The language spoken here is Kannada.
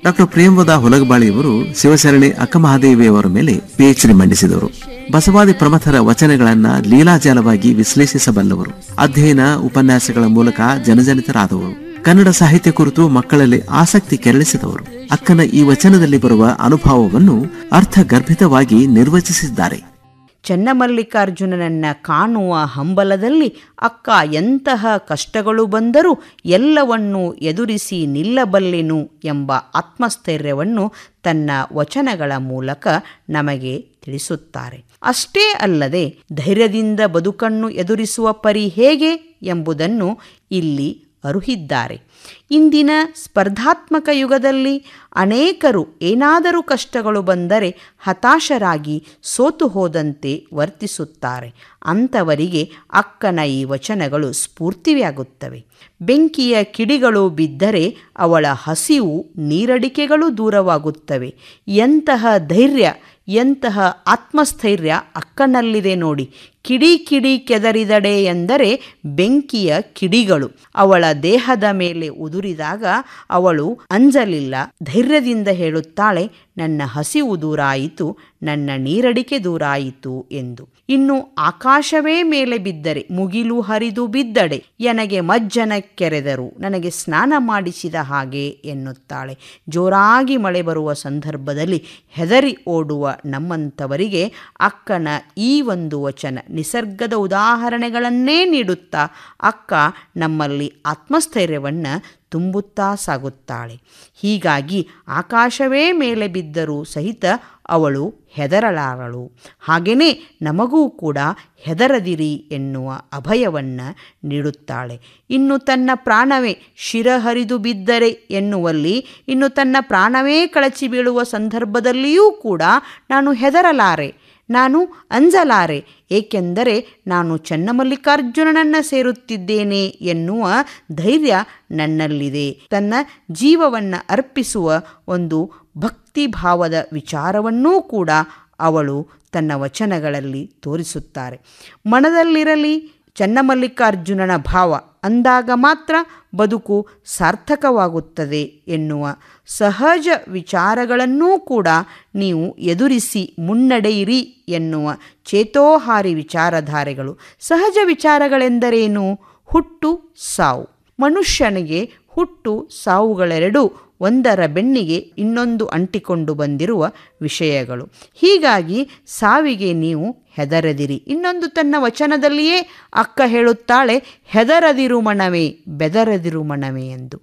ಡಾಕ್ಟರ್ ಪ್ರಿಯಂವದ ಹೊಲಗಬಾಳಿಯವರು ಶಿವಶರಣಿ ಅಕ್ಕಮಹಾದೇವಿಯವರ ಮೇಲೆ ಪಿಎಚ್ಡಿ ಮಂಡಿಸಿದವರು ಬಸವಾದಿ ಪ್ರಮಥರ ವಚನಗಳನ್ನ ಲೀಲಾಜಾಲವಾಗಿ ವಿಶ್ಲೇಷಿಸಬಲ್ಲವರು ಅಧ್ಯಯನ ಉಪನ್ಯಾಸಗಳ ಮೂಲಕ ಜನಜನಿತರಾದವರು ಕನ್ನಡ ಸಾಹಿತ್ಯ ಕುರಿತು ಮಕ್ಕಳಲ್ಲಿ ಆಸಕ್ತಿ ಕೆರಳಿಸಿದವರು ಅಕ್ಕನ ಈ ವಚನದಲ್ಲಿ ಬರುವ ಅನುಭವವನ್ನು ಅರ್ಥಗರ್ಭಿತವಾಗಿ ನಿರ್ವಚಿಸಿದ್ದಾರೆ ಚನ್ನಮಲ್ಲಿಕಾರ್ಜುನನನ್ನ ಕಾಣುವ ಹಂಬಲದಲ್ಲಿ ಅಕ್ಕ ಎಂತಹ ಕಷ್ಟಗಳು ಬಂದರೂ ಎಲ್ಲವನ್ನೂ ಎದುರಿಸಿ ನಿಲ್ಲಬಲ್ಲೆನು ಎಂಬ ಆತ್ಮಸ್ಥೈರ್ಯವನ್ನು ತನ್ನ ವಚನಗಳ ಮೂಲಕ ನಮಗೆ ತಿಳಿಸುತ್ತಾರೆ ಅಷ್ಟೇ ಅಲ್ಲದೆ ಧೈರ್ಯದಿಂದ ಬದುಕನ್ನು ಎದುರಿಸುವ ಪರಿ ಹೇಗೆ ಎಂಬುದನ್ನು ಇಲ್ಲಿ ಅರುಹಿದ್ದಾರೆ ಇಂದಿನ ಸ್ಪರ್ಧಾತ್ಮಕ ಯುಗದಲ್ಲಿ ಅನೇಕರು ಏನಾದರೂ ಕಷ್ಟಗಳು ಬಂದರೆ ಹತಾಶರಾಗಿ ಸೋತು ಹೋದಂತೆ ವರ್ತಿಸುತ್ತಾರೆ ಅಂಥವರಿಗೆ ಅಕ್ಕನ ಈ ವಚನಗಳು ಸ್ಫೂರ್ತಿಯಾಗುತ್ತವೆ ಬೆಂಕಿಯ ಕಿಡಿಗಳು ಬಿದ್ದರೆ ಅವಳ ಹಸಿವು ನೀರಡಿಕೆಗಳು ದೂರವಾಗುತ್ತವೆ ಎಂತಹ ಧೈರ್ಯ ಎಂತಹ ಆತ್ಮಸ್ಥೈರ್ಯ ಅಕ್ಕನಲ್ಲಿದೆ ನೋಡಿ ಕಿಡಿ ಕಿಡಿ ಕೆದರಿದಡೆ ಎಂದರೆ ಬೆಂಕಿಯ ಕಿಡಿಗಳು ಅವಳ ದೇಹದ ಮೇಲೆ ಉದುರಿದಾಗ ಅವಳು ಅಂಜಲಿಲ್ಲ ಧೈರ್ಯದಿಂದ ಹೇಳುತ್ತಾಳೆ ನನ್ನ ಹಸಿವು ದೂರಾಯಿತು ನನ್ನ ನೀರಡಿಕೆ ದೂರಾಯಿತು ಎಂದು ಇನ್ನು ಆಕಾಶವೇ ಮೇಲೆ ಬಿದ್ದರೆ ಮುಗಿಲು ಹರಿದು ಬಿದ್ದಡೆ ನನಗೆ ಮಜ್ಜನ ಕೆರೆದರು ನನಗೆ ಸ್ನಾನ ಮಾಡಿಸಿದ ಹಾಗೆ ಎನ್ನುತ್ತಾಳೆ ಜೋರಾಗಿ ಮಳೆ ಬರುವ ಸಂದರ್ಭದಲ್ಲಿ ಹೆದರಿ ಓಡುವ ನಮ್ಮಂಥವರಿಗೆ ಅಕ್ಕನ ಈ ಒಂದು ವಚನ ನಿಸರ್ಗದ ಉದಾಹರಣೆಗಳನ್ನೇ ನೀಡುತ್ತಾ ಅಕ್ಕ ನಮ್ಮಲ್ಲಿ ಆತ್ಮಸ್ಥೈರ್ಯವನ್ನು ತುಂಬುತ್ತಾ ಸಾಗುತ್ತಾಳೆ ಹೀಗಾಗಿ ಆಕಾಶವೇ ಮೇಲೆ ಬಿದ್ದರೂ ಸಹಿತ ಅವಳು ಹೆದರಲಾರಳು ಹಾಗೆಯೇ ನಮಗೂ ಕೂಡ ಹೆದರದಿರಿ ಎನ್ನುವ ಅಭಯವನ್ನು ನೀಡುತ್ತಾಳೆ ಇನ್ನು ತನ್ನ ಪ್ರಾಣವೇ ಶಿರ ಹರಿದು ಬಿದ್ದರೆ ಎನ್ನುವಲ್ಲಿ ಇನ್ನು ತನ್ನ ಪ್ರಾಣವೇ ಕಳಚಿ ಬೀಳುವ ಸಂದರ್ಭದಲ್ಲಿಯೂ ಕೂಡ ನಾನು ಹೆದರಲಾರೆ ನಾನು ಅಂಜಲಾರೆ ಏಕೆಂದರೆ ನಾನು ಚನ್ನಮಲ್ಲಿಕಾರ್ಜುನನನ್ನು ಸೇರುತ್ತಿದ್ದೇನೆ ಎನ್ನುವ ಧೈರ್ಯ ನನ್ನಲ್ಲಿದೆ ತನ್ನ ಜೀವವನ್ನು ಅರ್ಪಿಸುವ ಒಂದು ಭಕ್ತಿಭಾವದ ವಿಚಾರವನ್ನೂ ಕೂಡ ಅವಳು ತನ್ನ ವಚನಗಳಲ್ಲಿ ತೋರಿಸುತ್ತಾರೆ ಮನದಲ್ಲಿರಲಿ ಚನ್ನಮಲ್ಲಿಕಾರ್ಜುನನ ಭಾವ ಅಂದಾಗ ಮಾತ್ರ ಬದುಕು ಸಾರ್ಥಕವಾಗುತ್ತದೆ ಎನ್ನುವ ಸಹಜ ವಿಚಾರಗಳನ್ನೂ ಕೂಡ ನೀವು ಎದುರಿಸಿ ಮುನ್ನಡೆಯಿರಿ ಎನ್ನುವ ಚೇತೋಹಾರಿ ವಿಚಾರಧಾರೆಗಳು ಸಹಜ ವಿಚಾರಗಳೆಂದರೇನು ಹುಟ್ಟು ಸಾವು ಮನುಷ್ಯನಿಗೆ ಹುಟ್ಟು ಸಾವುಗಳೆರಡೂ ಒಂದರ ಬೆನ್ನಿಗೆ ಇನ್ನೊಂದು ಅಂಟಿಕೊಂಡು ಬಂದಿರುವ ವಿಷಯಗಳು ಹೀಗಾಗಿ ಸಾವಿಗೆ ನೀವು ಹೆದರದಿರಿ ಇನ್ನೊಂದು ತನ್ನ ವಚನದಲ್ಲಿಯೇ ಅಕ್ಕ ಹೇಳುತ್ತಾಳೆ ಹೆದರದಿರು ಮಣವೇ ಬೆದರದಿರು ಮಣವೇ ಎಂದು